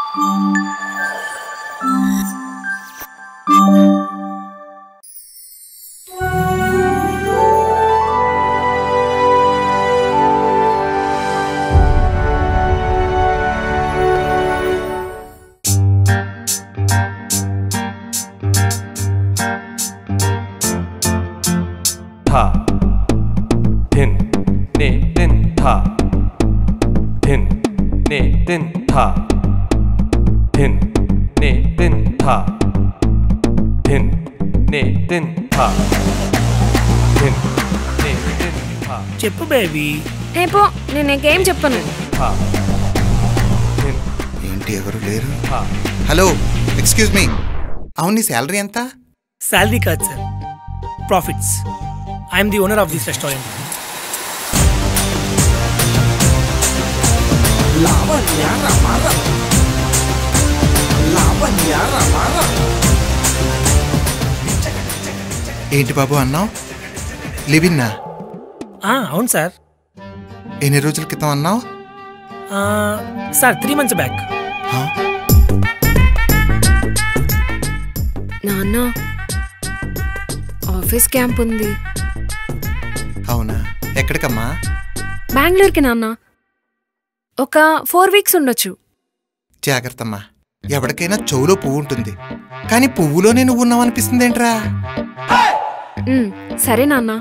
타, 틴, 네, 뜬, 타, 틴, 네, 뜬, 타, 틴, 네, 뜬, 타, 틴, 네, 뜬, 타, 틴, 네, 뜬, 타, చెప్పు బేబీ ఏ పో నేను నీకేం చెప్పను 타, 틴, ఏంటి ఎవరు లేరు 타, హలో ఎక్స్క్యూజ్ మీ అవును నీ శాలరీ ఎంత శాలరీ కాదు sir profits I'm the owner of this restaurant ఏంటి బాబు అన్నావు లివిన్నా అవును సార్ ఎన్ని రోజుల క్రితం అన్నావు సార్ త్రీ మంత్స్ బ్యాక్ నాన్న ఆఫీస్ క్యాంప్ ఉంది అవునా ఎక్కడికమ్మా బెంగళూరుకి నాన్న ఒక ఫోర్ వీక్స్ ఉండొచ్చు జాగ్రత్తమ్మా ఎవరికైనా చెవులో పువ్వు ఉంటుంది కానీ పువ్వులోనే నువ్వు ఉన్నావు అనిపిస్తుంది ఏంట్రా ఉమ్, సరే నాన్న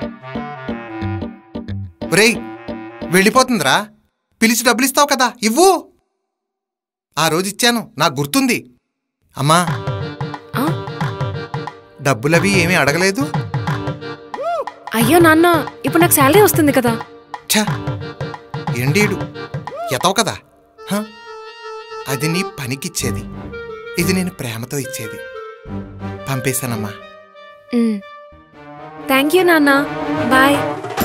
ఒరేయ్ వెళ్ళిపోతుందిరా పిలిచి డబ్బులు ఇస్తావు కదా ఇవ్వు ఆ రోజు ఇచ్చాను నాకు గుర్తుంది అమ్మా ఆ? డబ్బులవి ఏమీ అడగలేదు అయ్యో నాన్న ఇప్పుడు నాకు శాలరీ వస్తుంది కదా ఛ ఎండీడు ఎతవు కదా హ? అది నీ పనికిచ్చేది ఇది నేను ప్రేమతో ఇచ్చేది పంపేశానమ్మా థ్యాంక్ యూ నాన్న బాయ్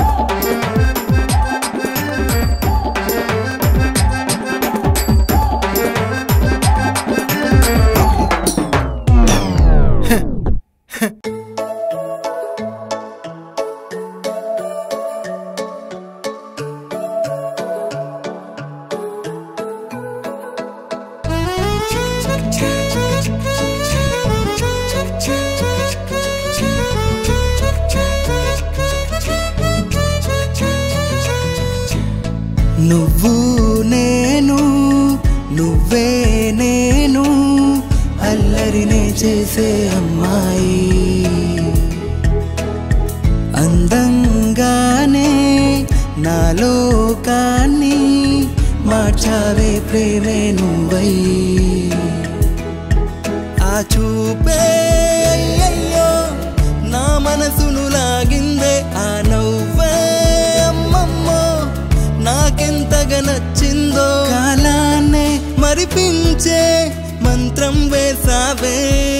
నువ్వు నేను నువ్వే నేను అల్లరినే చేసే అమ్మాయి అందంగానే నాలోకాన్ని మార్చావే ప్రేమే నువ్వై ఆ చూపే అయ్యయ్యో నా మనసును లాగిందే ఆ నవ్వే అమ్మమ్మో నాకెంతగా నచ్చిందో కాలాన్నే మరిపించే మంత్రం వేసావే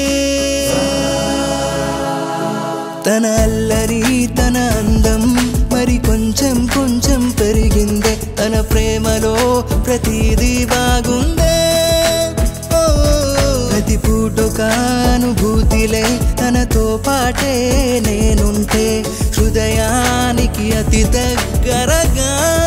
తన అల్లరి తన అందం మరి కొంచెం కొంచెం పెరిగిందే తన ప్రేమలో ప్రతిదీ బాగుందే ఓ, ప్రతి పూటొక అనుభూతిలే తనతో పాటే నేనుంటే హృదయానికి అతి దగ్గరగా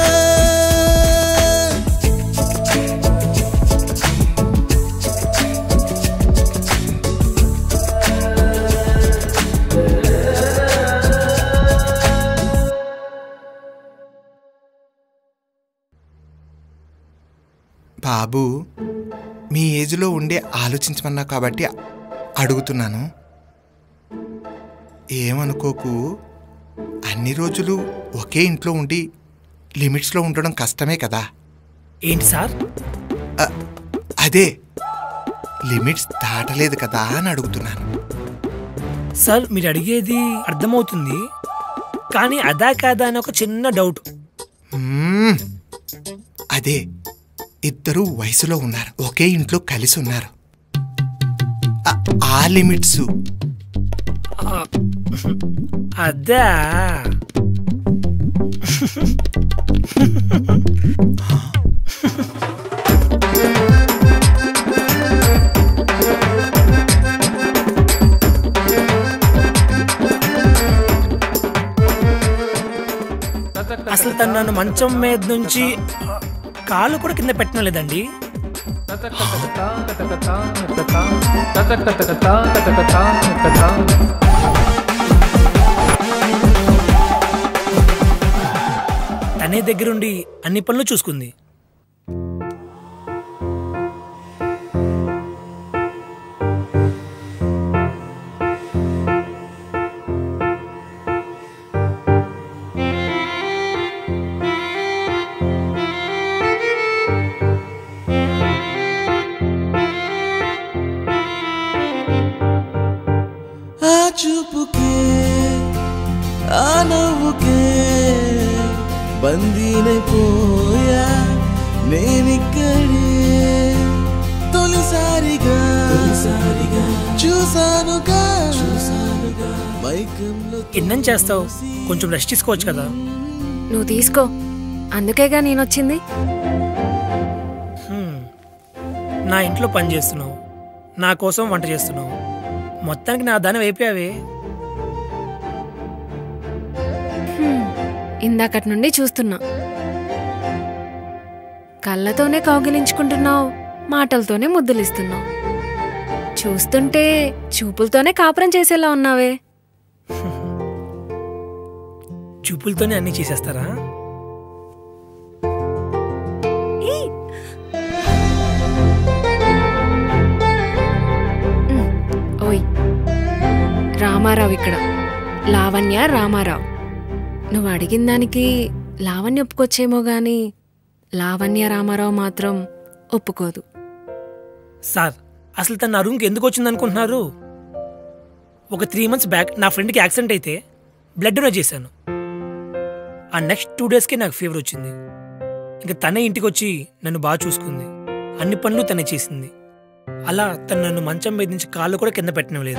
బాబు మీ ఏజ్లో ఉండే ఆలోచించమన్నా కాబట్టి అడుగుతున్నాను ఏమనుకోకు అన్ని రోజులు ఒకే ఇంట్లో ఉండి లిమిట్స్లో ఉండడం కష్టమే కదా ఏంటి సార్ అ- అదే లిమిట్స్ దాటలేదు కదా అని అడుగుతున్నాను సార్ మీరు అడిగేది అర్థమవుతుంది కానీ అదా కాదా అని ఒక చిన్న డౌట్ మ్మ్. అదే ఇద్దరు వయసులో ఉన్నారు ఒకే ఇంట్లో కలిసి ఉన్నారు ఆ- ఆ లిమిట్స్ అదా అసలు తను నన్ను మంచం మీద నుంచి కాలు కూడా కింద పెట్టడం లేదండి తనే దగ్గరుండి అన్ని పనులు చూసుకుంది ఆ చూపుకే ఆ నవ్వుకే బందీనైపోయా నేనిక్కడే తొలిసారిగా తొలిసారిగా చూసానుగా చూసానుగా మైకంలో ఎన్నం చేస్తావు కొంచెం రెస్ట్ తీసుకోవచ్చు కదా నువ్వు తీసుకో అందుకేగా నేను వచ్చింది హ్మ్. నా ఇంట్లో పని చేస్తున్నావు నా కోసం వంట చేస్తున్నావు మొత్తానికి నా దాని అయిపోయావే ఇందాకటి నుండి చూస్తున్నా కళ్ళతోనే కౌగిలించుకుంటున్నావు మాటలతోనే ముద్దులిస్తున్నావు చూస్తుంటే చూపులతోనే కాపురం చేసేలా ఉన్నావే చూపులతోనే అన్ని చేసేస్తారా ఓయ్ రామారావు ఇక్కడ లావణ్య రామారావు నువ్వు అడిగిన దానికి లావణ్య ఒప్పుకొచ్చేమో గాని లావణ్య రామారావు మాత్రం ఒప్పుకోదు సార్ అసలు తన నా రూమ్కి ఎందుకు వచ్చింది అనుకుంటున్నారు ఒక త్రీ మంత్స్ బ్యాక్ నా ఫ్రెండ్కి యాక్సిడెంట్ అయితే బ్లడ్ డొనేట్ చేశాను ఆ నెక్స్ట్ టూ డేస్కి నాకు ఫీవర్ వచ్చింది ఇంకా తనే ఇంటికి వచ్చి నన్ను బాగా చూసుకుంది అన్ని పనులు తనే చేసింది అలా తను నన్ను మంచం మీద నుంచి కాళ్ళు కూడా కింద పెట్టనివ్వలేదు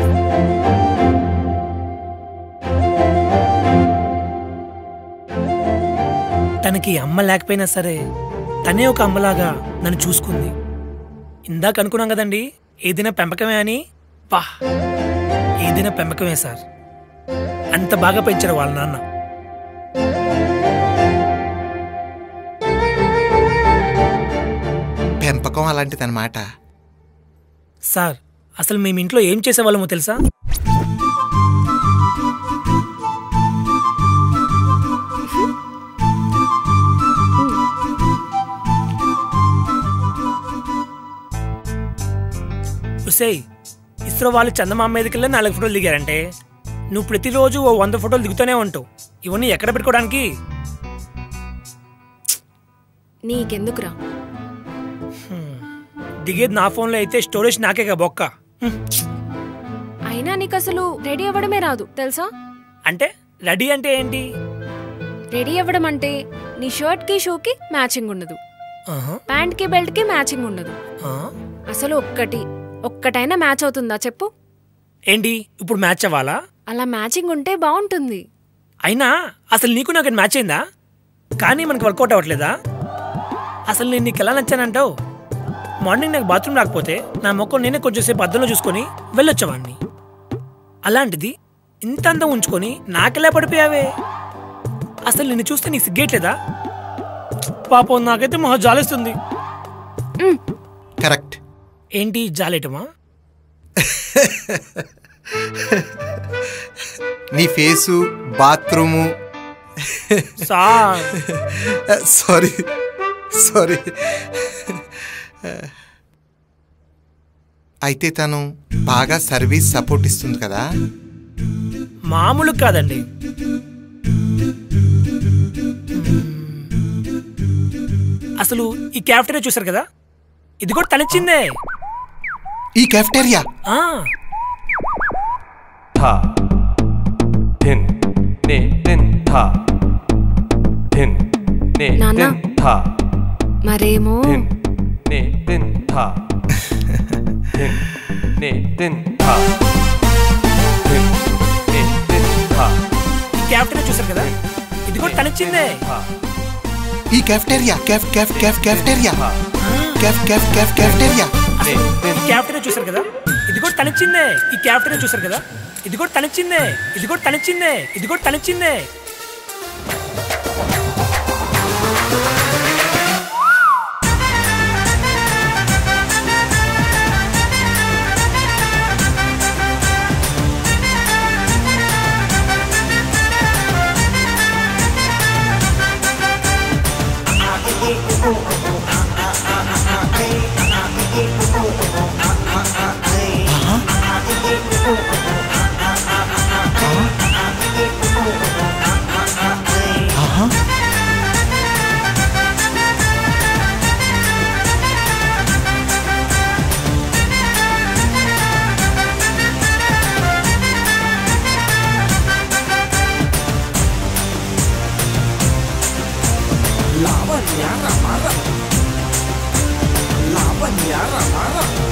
తనకి అమ్మ లేకపోయినా సరే తనే ఒక అమ్మలాగా నన్ను చూసుకుంది ఇందాక అనుకున్నాం కదండి ఏదైనా పెంపకమే అని పా ఏదైనా పెంపకమే సార్ అంత బాగా పెంచారు వాళ్ళ నాన్న పెంపకం అలాంటిదన్నమాట సార్ అసలు మేము ఇంట్లో ఏం చేసేవాళ్ళమో తెలుసా ఉసేయ్ ఇస్రో వాళ్ళు చందమామ మీదకి వెళ్ళి నాలుగు ఫోటోలు దిగారంటే నువ్వు ప్రతిరోజు ఓ వంద ఫోటోలు దిగుతూనే ఉంటావు ఇవన్నీ ఎక్కడ పెట్టుకోవడానికి నీకెందుకురా దిగేది నా ఫోన్లో అయితే స్టోరేజ్ నాకేగా బొక్క హ్మ్. అయినా నీకు అసలు రెడీ అవ్వడమే రాదు తెలుసా అంటే రెడీ అంటే ఏంటి రెడీ అవ్వడం అంటే నీ షర్ట్ కి షూకి మ్యాచింగ్ ఉండదు ఆహా, ప్యాంట్ కి బెల్ట్ కి మ్యాచింగ్ ఉండదు ఆ. అసలు ఒక్కటి ఒక్కటైనా మ్యాచ్ అవుతుందా చెప్పు ఏంటి ఇప్పుడు మ్యాచ్ అవ్వాలా అలా మ్యాచింగ్ ఉంటే బాగుంటుంది అయినా అసలు నీకు నాకు మ్యాచ్ అయిందా కానీ మనకు వర్కౌట్ అవ్వట్లేదా అసలు నేను నీకు ఎలా నచ్చానంటావు మార్నింగ్ నాకు బాత్రూమ్ రాకపోతే నా మొక్క నేనే కొంచెంసేపు అద్దంలో చూసుకొని వెళ్ళొచ్చేవాడిని అలాంటిది ఇంత అందం ఉంచుకొని నాకెలా పడిపోయావే అసలు నిన్ను చూస్తే నీకు సిగ్గేట్లేదా పాపం నాకైతే మొహం జాలేస్తుంది కరెక్ట్ ఏంటి జాలేయటమా నీ face bathroom sir sorry sorry అయితే తను బాగా సర్వీస్ సపోర్ట్ ఇస్తుంది కదా మామూలు కాదండి అసలు ఈ క్యాఫ్టరీా చూసారు కదా ఇది కూడా తనచ్చిందే ఈ కెఫ్టేరియా ఆ, ta tin ne tin ta tin ne Nana. tin ta మరేమో tin ne tin ta tin ne tin ta tin ne tin ta ఈ క్యాఫ్టరీా చూసారు కదా ఇది కూడా తనచ్చిందే ta ఈ కెఫ్టేరియా కెఫ్ కెఫ్ కెఫ్ కెఫ్టేరియా ta కెఫ్ కెఫ్ కెఫ్ కెఫ్టేరియా ne tin ఈ క్యాఫ్టరీా చూసారు కదా ఇది కూడా తనచ్చిందే ఈ క్యాఫ్టరీా చూసారు కదా ఇది కూడా తనచ్చిందే ఇది కూడా తనచ్చిందే ఇది కూడా తనచ్చిందే ఆడరా ఆడరా